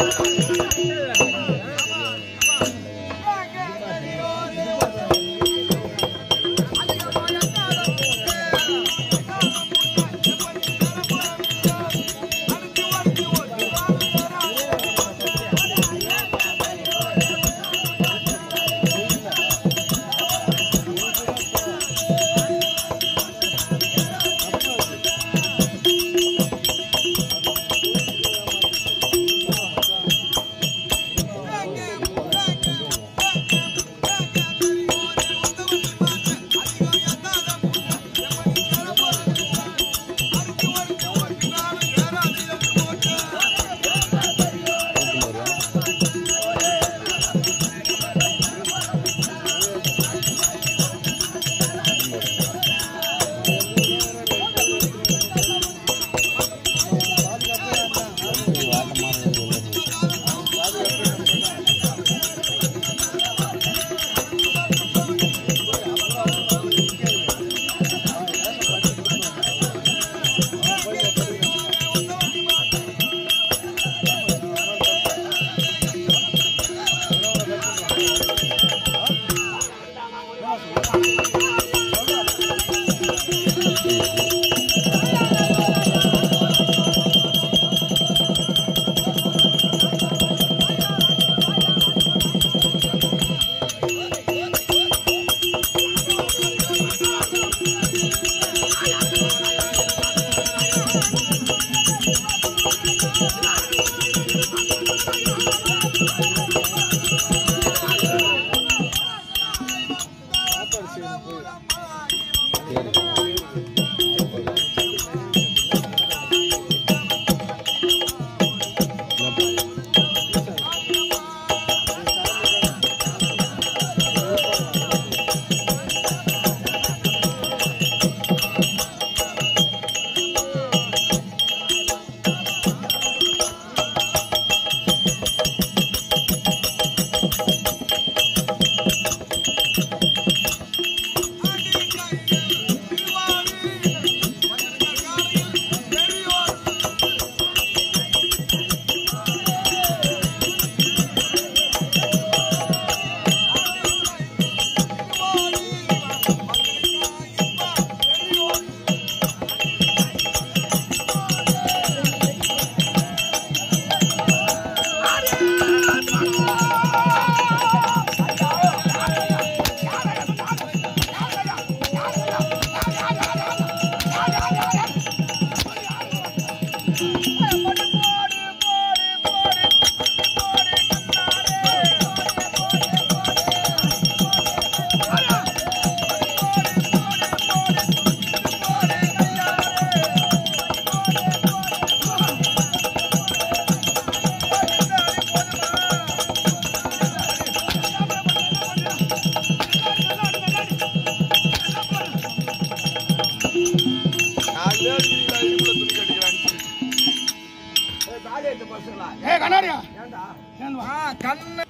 ஏ கண்ணாடியா ஏண்டா ஏன் வா? கண்ணு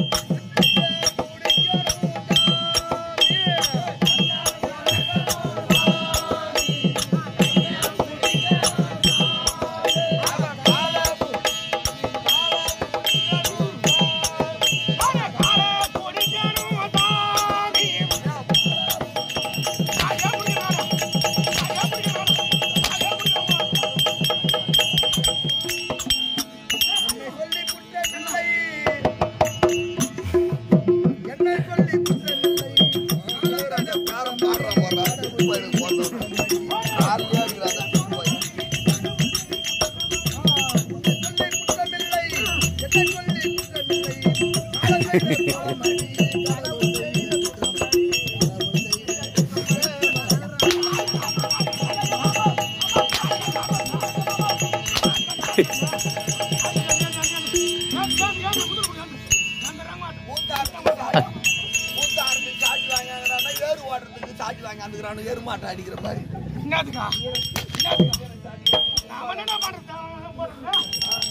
என்னை சொல்லி குற்றமில்லை என்னை சொல்லி குற்றமில்லை சொல்லி குற்றமில்லை என்னை சொல்லி குற்றமில்லை காலங்கள் காலமடி, காலமும் செய்த குற்றமில்லை. எருமாட்டை அடிக்கிற மாதிரி என்னதுக்கா என்னதுக்கா நாம என்ன பண்றது அவன் போடுறது.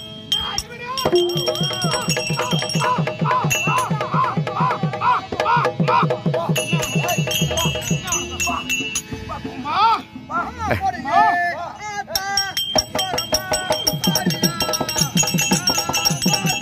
மாமா போறீங்க. ஆத்தா, போறமா, பாரியா.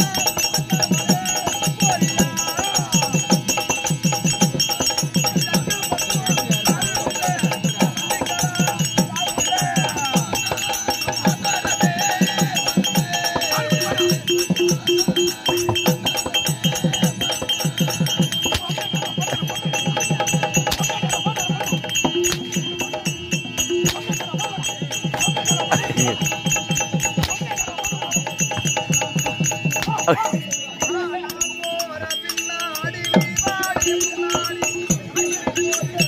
போற பின்னாடி நீ வாடி முன்னாடி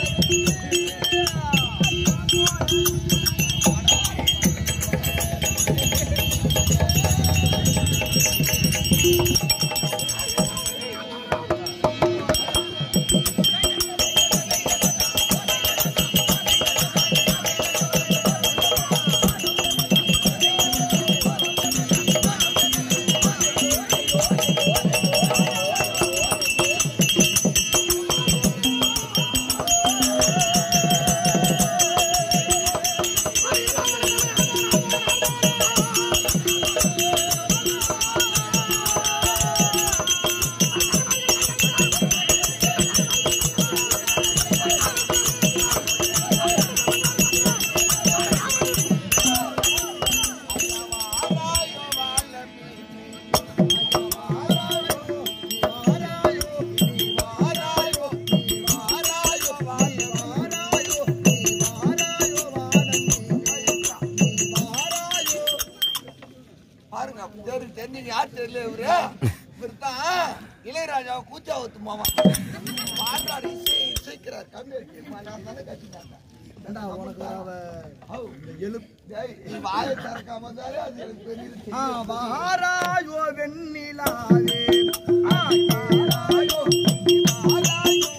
பாருங்க தெரு தெரிஞ்சு யார் தெரியல இவரு இவர்தான் இளையராஜாவை கூச்சா ஊத்து மாமா பாடுறாரு இசை இசைக்கிறார் கம்மி இருக்கு நான் தானே கட்டினாங்க ஏண்டா, உனக்கு அவ டேய், நீ வாயை திறக்காம இருந்தாலே அது எனக்கு பெரிய விஷயம். ஆ, வாராயோ வெண்ணிலாவே ஆ, வாராயோ, நீ வாராயோ,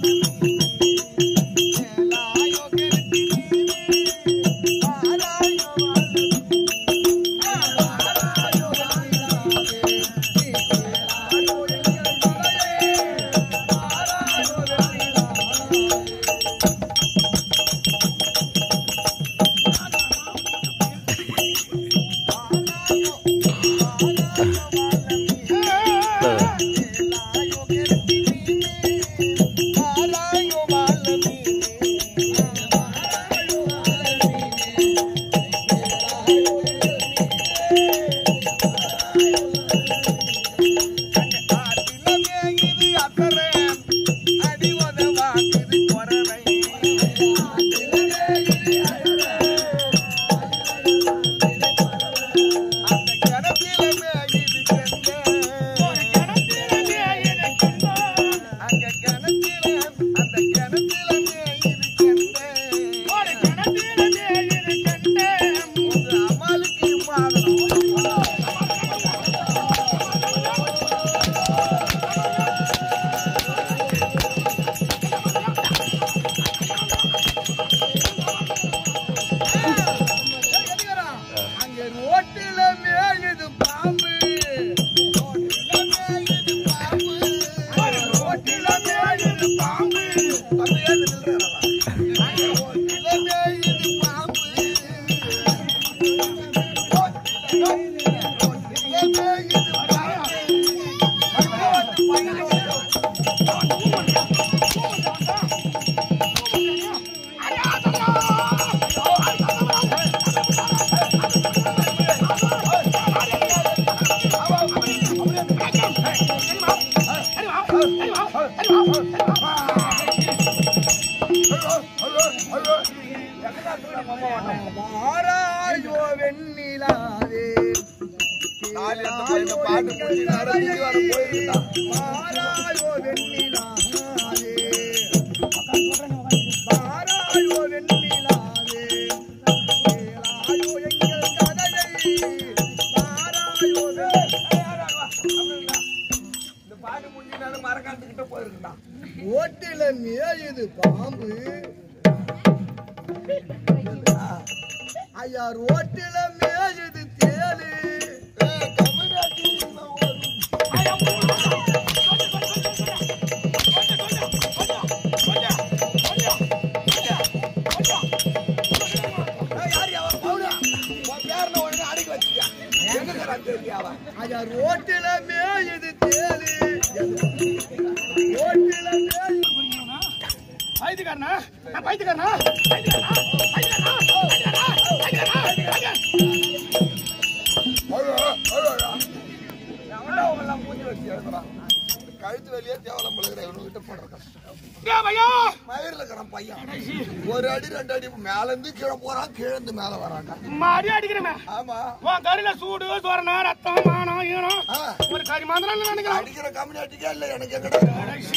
மேலாயோ கெடுத்தினீனே. வாராயோ, ஆ, வாராயோ வெண்ணிலாவே, நீ மேலாயோ எங்கள் மலையே. வாராயோ வெண்ணிலாவே. அங்கே ரோட்டில மேயுது பாம்பு ரோட்டில மேயுது பாம்பு ரோட்டில மேயுது பாம்பு பாம்பு ஏது நில்றா அங்கே ரோட்டில மேயுது பாம்பு ரோட்டில மேயுது பாம்பு வாராயோ வெண்ணிலாவே நாலு அந்த பையனை பாட்டு முடிச்சு நடந்து வர போயிருந்தான். வாராயோ வெண்ணிலாவே வாராயோ வெண்ணிலாவே கேளாயோ எங்கள் கதையை வாராயோ வெண்ணிலாவே இந்த பாட்டு முடிஞ்சுனாலும் மரக்காட்டுக்கிட்ட போயிருந்தான் ஓட்டில மேயுது பாம்பு ஐயா ரோட்டில மேயுது தேலு ஐயா ரோட்டில மேயுது தேலு ரோட்டில மேயுது பைத்தியக்காரனா நான் பைத்தியக்காரனா பைத்தியக்காரனா பைத்தியக்காரனா பைத்தியக்காரனா பைத்தியக்காரனா கழுத்து வெளியே தேவலம் பழகிற இவனுக்கிட்ட போடுற கஷ்டம் டேய் பையா மயிரில் இருக்கிறான் பையன் ஒரு அடி ரெண்டு அடி மேல இருந்து கீழே போறான் கீழே இருந்து மேல வரான்டா மாடி அடிக்கிறமே ஆமா உன் கறியில சூடு சோரணம் ரத்தம் மானம் ஈனம் ஆ, ஒரு கறி மாந்திரம் நினைக்கிறேன் அடிக்கிற கம்யூனிட்டிக்கே இல்ல எனக்கு எங்கடா கடைசி.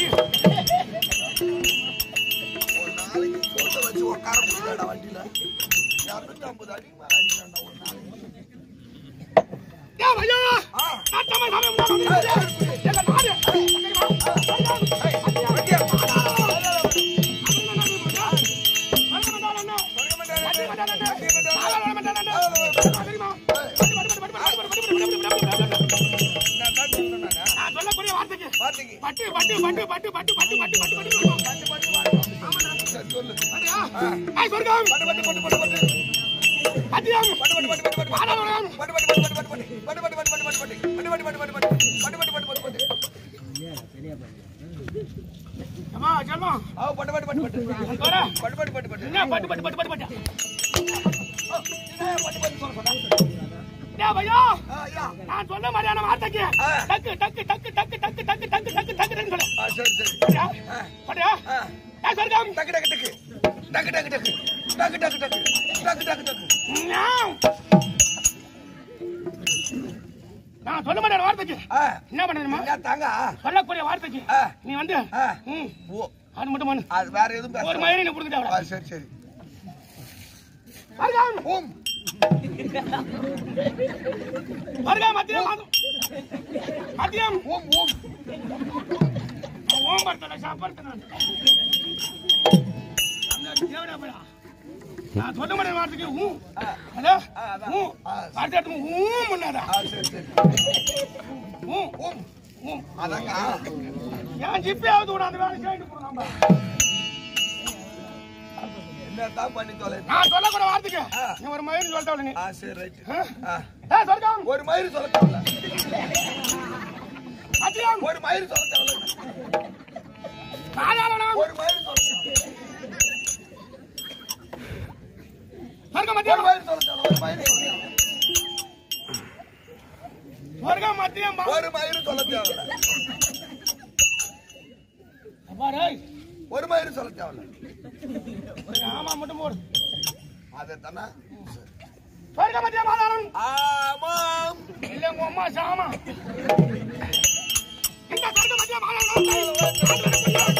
ஒரு நாளைக்கு போட்டோ வச்சு உட்கார முடியலடா வண்டியில இரநூத்தி ஐம்பது அடி மேல அடிக்கிறான்டா ஒரு நாளைக்கு டேய் பையா ஆ, சத்தமா சாமி முன்னாடி வந்து எங்க நாடு வண்டியா? நான் தான் சொன்னேன் நானு. நான் சொல்லக்கூடிய வார்த்தைக்கு வார்த்தைக்கு. பட்டு பட்டு பட்டு பட்டு பட்டு பட்டு பட்டு பட்டு பட்டு சொல்லணும். சரி, சொல்லு. பாத்தியா? ஏய், சொர்க்கம். பட்டு, பட்டு, பட்டு, பட்டு, பட்டு. பத்தியம். பட்டு, பட்டு, பட்டு, பட்டு, பட்டு. பாதாளம். பட்டு, பட்டு, பட்டு, பட்டு, பட்டு, பட்டு. பட்டு, பட்டு, பட்டு, பட்டு, பட்டு, பட்டு. பட்டு, பட்டு, பட்டு, பட்டு, பட்டு. பட்டு, பட்டு, பட்டு, பட்டு, பட்டு. அம்மா, செல்லம். ஆ, பட்டு, பட்டு, பட்டு, பட்டு. வர. பட்டு, பட்டு, பட்டு, பட்டு. என்ன பட்டு பட்டு பட்டு பட்டு பட்டு ஆ, என்ன பட்டு, பட்டு சொல்ல சொன்னா? டேய் பையா ஆ, ஐயா. நான் சொன்ன மாதிரியான வார்த்தைக்கு ஆ. டக்கு டக்கு டக்கு டக்கு டக்கு டக்கு டக்கு டக்கு டக்கு சொல்லு ஆ, சரி, சரி. பாத்தியா? ஆ, பாத்தியா? ஆ. ஏய், சொர்க்கம். டக்கு, டக்கு, டக்கு. டக்கு, டக்கு, டக்கு. டக்கு, டக்கு, டக்கு. டக்கு, டக்கு, டக்கு. ஞாம். நான் சொல்ல மாதிரியான வார்த்தைக்கு ஆ, என்ன பண்ணணுமா என்ன தாங்க? சொல்லக்கூடிய வார்த்தைக்கு ஆ. நீ வந்து ஆ. ம், ஓ, அது மட்டும் பண்ணு அது வேற எதுவும் பேச ஒரு மயிரை நீ கொடுத்துட்டா ஆ, சரி சரி வருகம் ஓம் வருகம் மத்தியம் மாதம் மத்தியம் ஓம் ஓம் ஓம் படுத்தல சாப்பாடு நான் அந்த தேவடா போடா நான் சொல்ல முடியாத வார்த்தைக்கு ஊ அதோ ஆ, அதான். ஊ ஆ, வார்த்தை எடுத்து ஊ பண்ணாதா ஆ, சரி சரி ஊ ஓம் ஊ அதாங்க ஏன் ஜிப்பியாவது விட அந்த வேலை செய்யிட்டு போறாங்க என்னதான் பண்ணி தொலை நான் சொல்லக்கூட வார்த்தைக்கு ஆ. நீ ஒரு மயிர் சொல்லிட்டவள நீ ஆ சரி ரைட் ஆ? ஆ ஏய், சொர்க்கம் ஒரு மயிறு சொல்ல தேவையில்ல மத்தியம் ஒரு மயிறு சொல்ல தேவையில்ல பாதாளம் ஒரு மயிறு சொல்ல தேவையில்ல. சொர்க்கம் ஒரு மத்தியம் மயிறு சொல்ல தேவையில்ல ஒரு மயிறு சொல்ல தேவையில்ல. சொர்க்கம் மத்தியம் பா- ஒரு மயிறு சொல்ல தேவையில்ல அப்பா, டேய், ஒரு மயிறு சொல்ல தேவையில்ல ஒரு ஆமா மட்டும் போடு அதை தானே சொர்க்கம் மத்தியம் பாதாளம் ஆமாம் இல்ல உங்க அம்மா சாமா இந்த சொர்க்கம் மத்தியம் பாதாளம்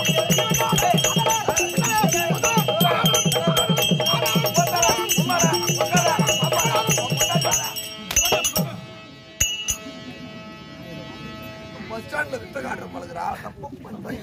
பஸ் ஸ்டாண்ட்ல வித்த காட்டுற பழகுறா தப்பு பண்றேன்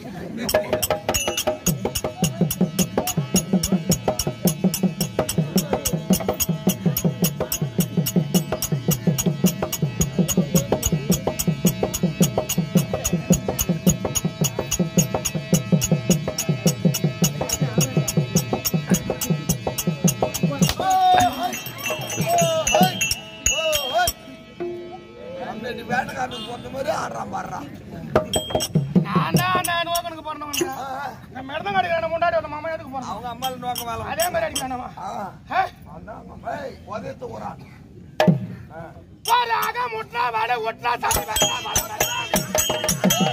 வேட்டக்காரனுக்கு போட்ட மாதிரி ஆடுறான் பாடுறான் நான் தான் அந்த நோக்கனுக்கு பிறந்தவன் நம்ம இடத்த கடைக்கான முன்னாடி வந்த மாமா எதுக்கு போனோம் அவங்க அம்மால நோக்க வேலை அதே மாதிரி அடிக்கணுமா ஆ, அதான் அம்மா. ஏய், உதயத்து ஊரான் போராக முட்டா வாட ஒட்டா சாமி வரா வாட வரா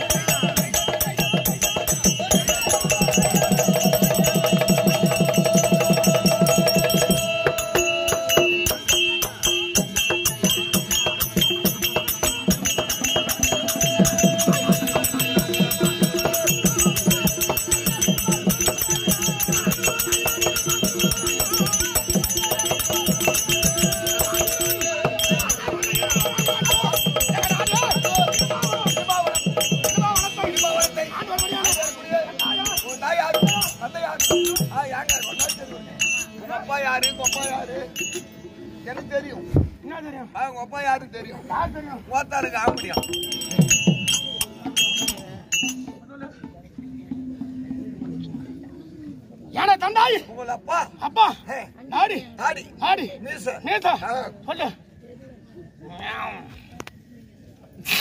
உன் தாய் யாரு? தந்தை யாரு? ஆ, யாங்க? சொன்னா தெரியும். உங்க அப்பா யாரு உங்க அப்பா யாரு எனக்கு தெரியும் என்ன தெரியும் ஆ, உங்க அப்பா யாருக்கு தெரியும் யார் தெரியும் மூத்தாருக்கு ஆம்படியும் ஏன்னா தந்தாய் உங்கள அப்பா அப்பா ஹே, டாடி தாடி ஆடி மீச நேதா ஆ. சொல்லு மியாவ்.